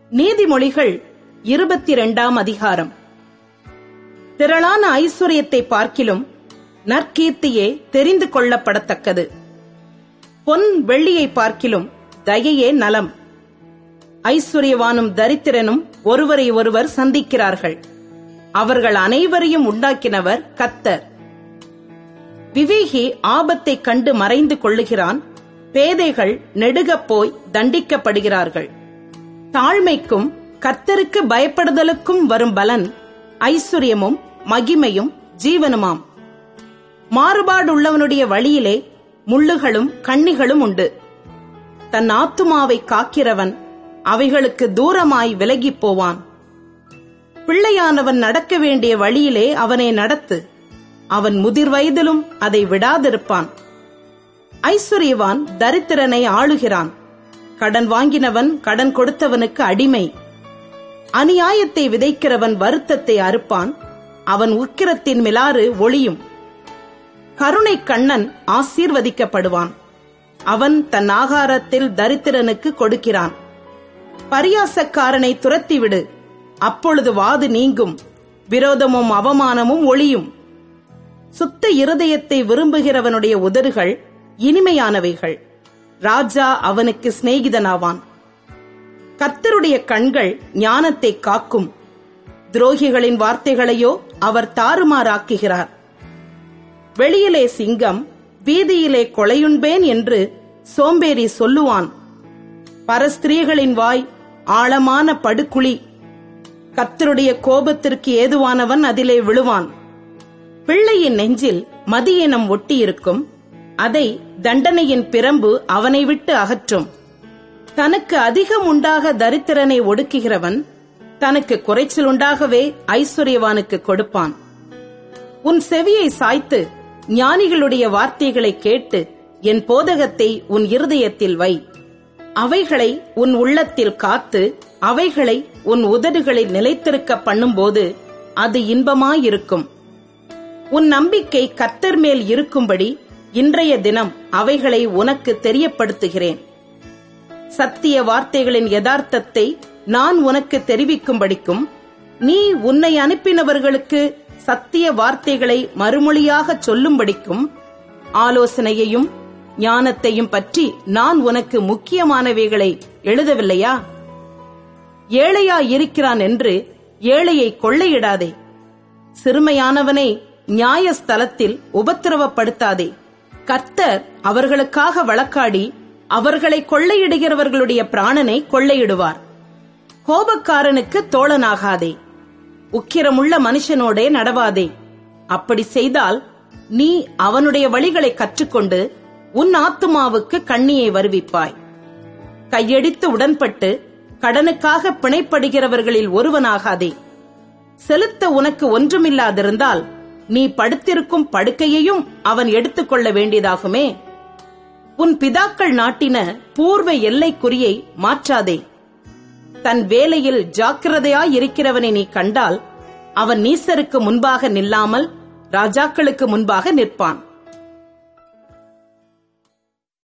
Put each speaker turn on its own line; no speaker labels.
நீதிமொழிகள் இருபத்தி இரண்டாம் அதிகாரம் திரளான ஐஸ்வர்யத்தை பார்க்கிலும் நற்கீர்த்தியே தெரிந்து கொள்ளப்படத்தக்கது பொன் வெள்ளியை பார்க்கிலும் தயையே நலம் ஐஸ்வர்யவானும் தரித்திரனும் ஒருவரை ஒருவர் சந்திக்கிறார்கள் அவர்கள் அனைவரையும் உண்டாக்கினவர் கத்தர் விவேகி ஆபத்தை கண்டு மறைந்து கொள்ளுகிறான் பேதைகள் நெடுகப் போய் தண்டிக்கப்படுகிறார்கள் தாழ்மைக்கும் கர்த்தருக்கு பயப்படுதலுக்கும் வரும் பலன் ஐஸ்வர்யமும் மகிமையும் ஜீவனுமாம் மாறுபாடுள்ளவனுடைய வழியிலே முள்ளுகளும் கண்ணிகளும் உண்டு தன் ஆத்துமாவை காக்கிறவன் அவைகளுக்கு தூரமாய் விலகிப் போவான் பிள்ளையானவன் நடக்க வேண்டிய வழியிலே அவனை நடத்து அவன் முதிர் வயதிலும் அதை விடாதிருப்பான் ஐஸ்வர்யவான் தரித்திரனை ஆளுகிறான் கடன் வாங்கினவன் கடன் கொடுத்தவனுக்கு அடிமை அநியாயத்தை விதைக்கிறவன் வருத்தத்தை அறுப்பான் அவன் உக்கிரத்தின் மிலாறு ஒளியும் கருணை கண்ணன் ஆசீர்வதிக்கப்படுவான் அவன் தன் ஆகாரத்தில் தரித்திரனுக்கு கொடுக்கிறான் பரியாசக்காரனை துரத்திவிடு அப்பொழுது வாது நீங்கும் விரோதமும் அவமானமும் ஒளியும் சுத்த இருதயத்தை விரும்புகிறவனுடைய உதடுகள் இனிமையானவைகள் ராஜா அவனுக்கு சிநேகிதனாவான் கர்த்தருடைய கண்கள் ஞானத்தை காக்கும் துரோகிகளின் வார்த்தைகளையோ அவர் தாறுமாறாக்குகிறார் வெளியிலே சிங்கம் வீதியிலே கொலையுண்பேன் என்று சோம்பேறி சொல்லுவான் பரஸ்திரீகளின் வாய் ஆழமான படுகுழி கர்த்தருடைய கோபத்திற்கு ஏதுவானவன் அதிலே விழுவான் பிள்ளையின் நெஞ்சில் மதியினம் ஒட்டியிருக்கும் அதை தண்டனையின் பிரம்பு அவனை விட்டு அகற்றும் தனக்கு அதிகம் உண்டாக தரித்திரனை ஒடுக்குகிறவன் தனக்கு குறைச்சல் உண்டாகவே ஐஸ்வர்யவானுக்கு கொடுப்பான் உன் செவியை சாய்த்து ஞானிகளுடைய வார்த்தைகளை கேட்டு என் போதகத்தை உன் இருதயத்தில் வை அவைகளை உன் உள்ளத்தில் காத்து அவைகளை உன் உதடுகளில் நிலைத்திருக்க பண்ணும்போது அது இன்பமாயிருக்கும் உன் நம்பிக்கை கத்தர் மேல் இருக்கும்படி இன்றைய தினம் அவைகளை உனக்கு தெரியப்படுத்துகிறேன் சத்திய வார்த்தைகளின் யதார்த்தத்தை நான் உனக்கு தெரிவிக்கும்படிக்கும் நீ உன்னை அனுப்பினவர்களுக்கு சத்திய வார்த்தைகளை மறுமொழியாக சொல்லும்படிக்கும் ஆலோசனையையும் ஞானத்தையும் பற்றி நான் உனக்கு முக்கியமானவைகளை எழுதவில்லையா ஏழையா இருக்கிறான் என்று ஏழையை கொள்ளையிடாதே சிறுமையானவனை நியாயஸ்தலத்தில் உபத்திரவப்படுத்தாதே கர்த்தர் அவர்களுக்காக வழக்காடி அவர்களை கொள்ளையிடுகிறவர்களுடைய பிராணனை கொள்ளையிடுவார் கோபக்காரனுக்கு தோழனாகாதே உக்கிரமுள்ள மனுஷனோடே நடவாதே அப்படி செய்தால் நீ அவனுடைய வழிகளை கற்றுக்கொண்டு உன் ஆத்துமாவுக்கு கண்ணியை வருவிப்பாய் கையடித்து உடன்பட்டு கடனுக்காக பிணைப்படுகிறவர்களில் ஒருவனாகாதே செலுத்த உனக்கு ஒன்றுமில்லாதிருந்தால் நீ படுத்திருக்கும் படுக்கையையும் அவன் எடுத்துக்கொள்ள வேண்டியதாகுமே உன் பிதாக்கள் நாட்டின பூர்வ எல்லைக்குறியை மாற்றாதே தன் வேலையில் ஜாக்கிரதையாய் இருக்கிறவனை நீ கண்டால் அவன் நீசருக்கு முன்பாக நில்லாமல் ராஜாக்களுக்கு முன்பாக நிற்பான்